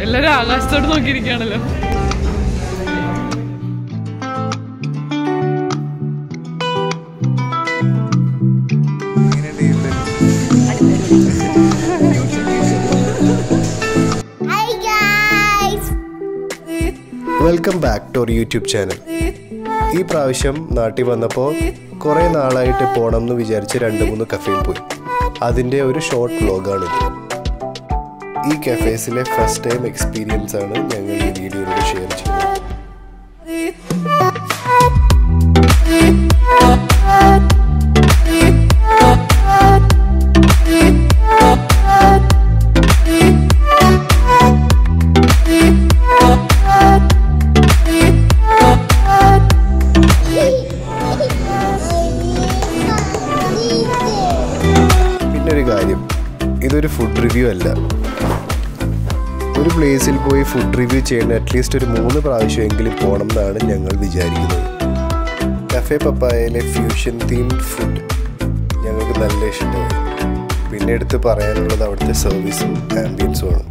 എല്ലാരും ആകാശത്തോട് നോക്കിയിരിക്കുകയാണല്ലോ Hi guys! Welcome back to our YouTube channel ഈ പ്രാവശ്യം നാട്ടിൽ വന്നപ്പോൾ കുറേ നാളായിട്ട് പോകണം എന്ന് വിചാരിച്ച് രണ്ട് മൂന്ന് കഫേയിൽ പോയി അതിൻ്റെ ഒരു ഷോർട്ട് വ്ലോഗാണിത് ഈ കഫേസിലെ ഫസ്റ്റ് ടൈം എക്സ്പീരിയൻസ് ആണ് ഞങ്ങൾ ഈ വീഡിയോയിലൂടെ ഷെയർ ചെയ്യുന്നത് പിന്നെ ഒരു കാര്യം ഇതൊരു ഫുഡ് റിവ്യൂ അല്ല ഒരു പ്ലേസിൽ പോയി ഫുഡ് റിവ്യൂ ചെയ്യണ അറ്റ്ലീസ്റ്റ് ഒരു മൂന്ന് പ്രാവശ്യമെങ്കിലും പോകണം എന്നാണ് ഞങ്ങൾ വിചാരിക്കുന്നത് കഫേ പപ്പായയിലെ ഫ്യൂഷൻ തീംഡ് ഫുഡ് ഞങ്ങൾക്ക് നല്ല ഇഷ്ടമായി പിന്നെ എടുത്ത് പറയാനുള്ളത് അവിടുത്തെ സർവീസും ആംബിയൻസും ആണ്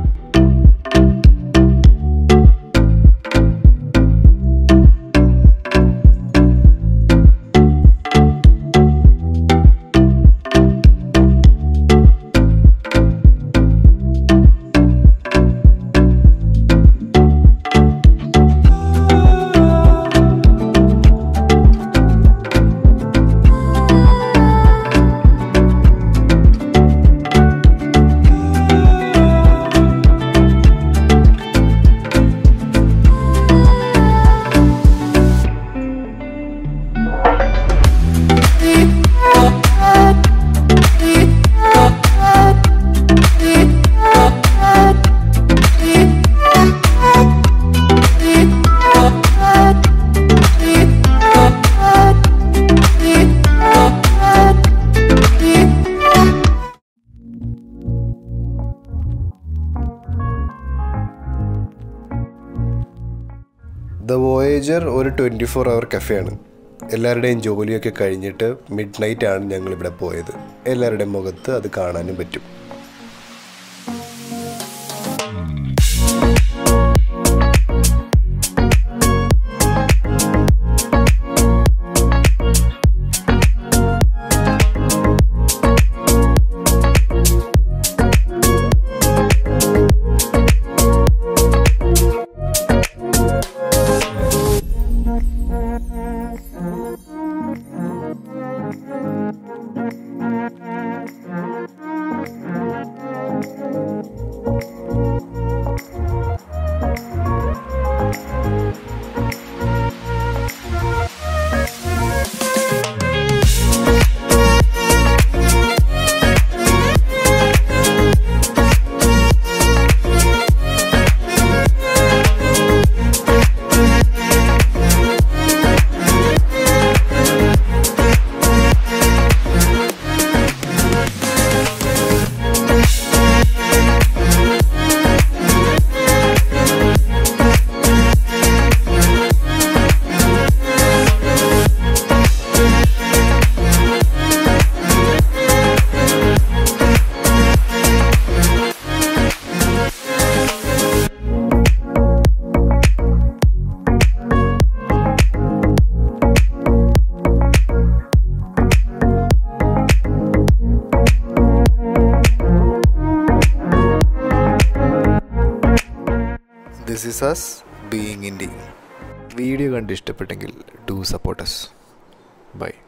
ദ വോയേജർ ഒരു ട്വൻറ്റി ഫോർ അവർ കഫേയാണ് എല്ലാവരുടെയും ജോലിയൊക്കെ കഴിഞ്ഞിട്ട് മിഡ് നൈറ്റ് ആണ് ഞങ്ങൾ ഇവിടെ പോയത് എല്ലാവരുടെയും മുഖത്ത് അത് കാണാനും പറ്റും this is us being indie video കണ്ട് ഇഷ്ടപ്പെട്ടെങ്കിൽ ഡു സപ്പോർട്ടസ് ബൈ